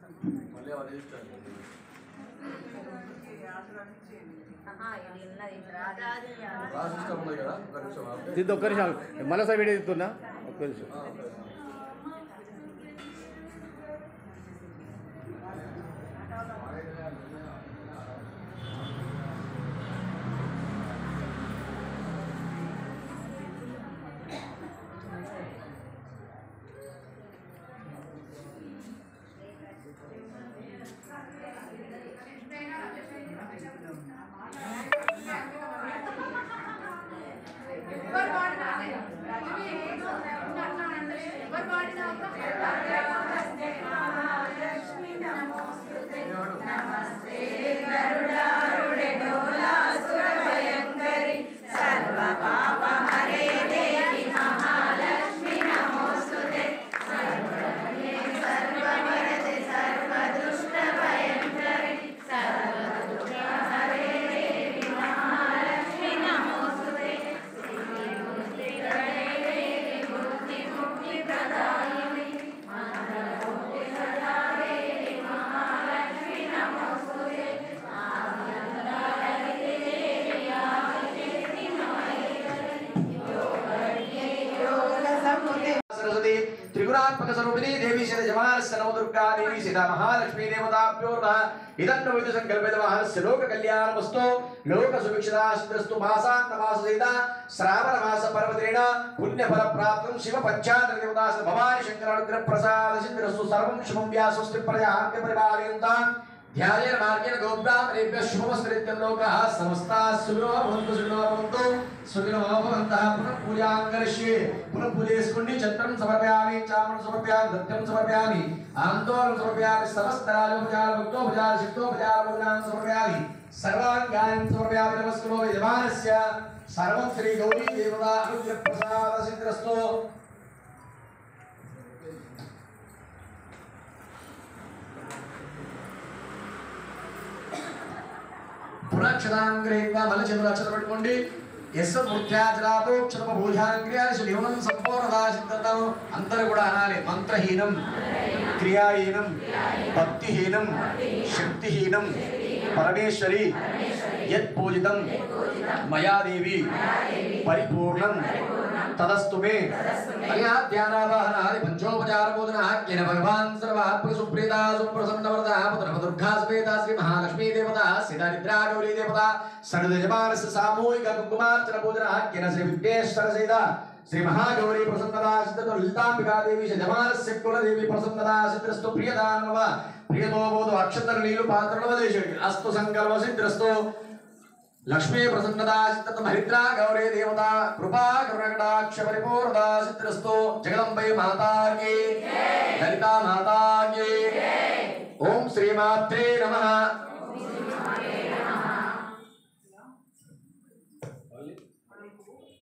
మళ్ళీ అవన్నీ ఇస్తాను ఆహా, ఇది ఉన్నది ఇట్లా రాదు. రాసి ఇష్టం ఉంది కదా ఒక నిమిషం ఆపండి. దిద్దు ఒక్క నిమిషం మళ్ళీ వీడియో దిద్దున్నా ఒక్క నిమిషం ఆ, ఓకే. సరస్వతి త్రిగుణాత్మక స్వరూపిణి దేవి శత జమానస్య నవ దుర్గా దేవి సీత మహాలక్ష్మీ దేవతాభ్యో నమః ఇదన్న విదు సంకల్పిత మహస్య లోక కళ్యాణమస్తు లోక సుభిక్షితాశ్రస్తు మాసాంత మాస సీత శ్రావణ మాస పర్వదిన పుణ్య ఫల ప్రాప్తం శివ పంచాంత దేవతాస భవాని శంకర అనుగ్రహ ప్రసాద సిద్ధిరస్తు సర్వం శుభం వ్యాసస్తి ప్రజాంత్య పరిపాలయంతాం ధ్యాయేన మార్గేణ గోబ్రాహ్మణేభ్యः శుభమస్తరిత్యం లోకः సమస్తాः సుఖినో భవంతు సుఖినో భవంతు సుఖినో భవంతः పునః పూజాం కరిష్యే పునః పూజ చేసుకోండి చంద్రం సమర్పయామి చామరం సమర్పయామి దత్తం సమర్పయామి ఆందోళనం సమర్పయామి సమస్త రాజోపచార భక్తోపచార శక్తోపచార భోజనాన్ని సమర్పయామి సర్వాంగాన్ని సమర్పయామి నమస్కృతో యజమానస్య సర్వం శ్రీ గౌరీ దేవతా అనుగ్రహ ప్రసాద సిద్ధిరస్తో పునక్షరాం గ్రహీత్వా మళ్ళీ చేతులు అక్షర పెట్టుకోండి ఎస్ మృత్యాచరాతోక్షరమ భూజాంక్రియాశు లివనం సంపూర్ణదాశితం అందరూ కూడా అనాలి మంత్రహీనం క్రియాహీనం భక్తిహీనం శక్తిహీనం పరమేశ్వరి యత్ పూజితం మయా దేవి పరిపూర్ణం తదస్తు మే అయా ధ్యానావాహనాది పంచోపచార బోధనాఖ్యన భగవాన్ సర్వాత్మక సుప్రీత సుప్రసన్నవరద పుత్రమ దుర్గా సమేత శ్రీ మహాలక్ష్మీ దేవత సిద్ధరిద్రా గౌరీ దేవత సడుదజమానస సామూహిక కుంకుమార్చన బోధనాఖ్యన శ్రీ విఘ్నేశ్వర సీత శ్రీ మహాగౌరీ ప్రసన్నదా సిద్ధతో లలితాంబికా దేవి జమానస్య కులదేవి ప్రసన్నదా సిద్రస్తు ప్రియదానవ ప్రియతో బోధు అక్షతర నీలు పాత్రల దేశుడి అస్తు సంకల్ప సిద్రస్తు లక్ష్మీ ప్రసన్నదా చిత్తం హరిద్రా గౌరీ దేవత కృపా కరుణకటాక్ష పరిపూర్ణదా సిద్రస్తు జగదంబై మాతాకి లలితా మాతాకి ఓం శ్రీమాత్రే నమః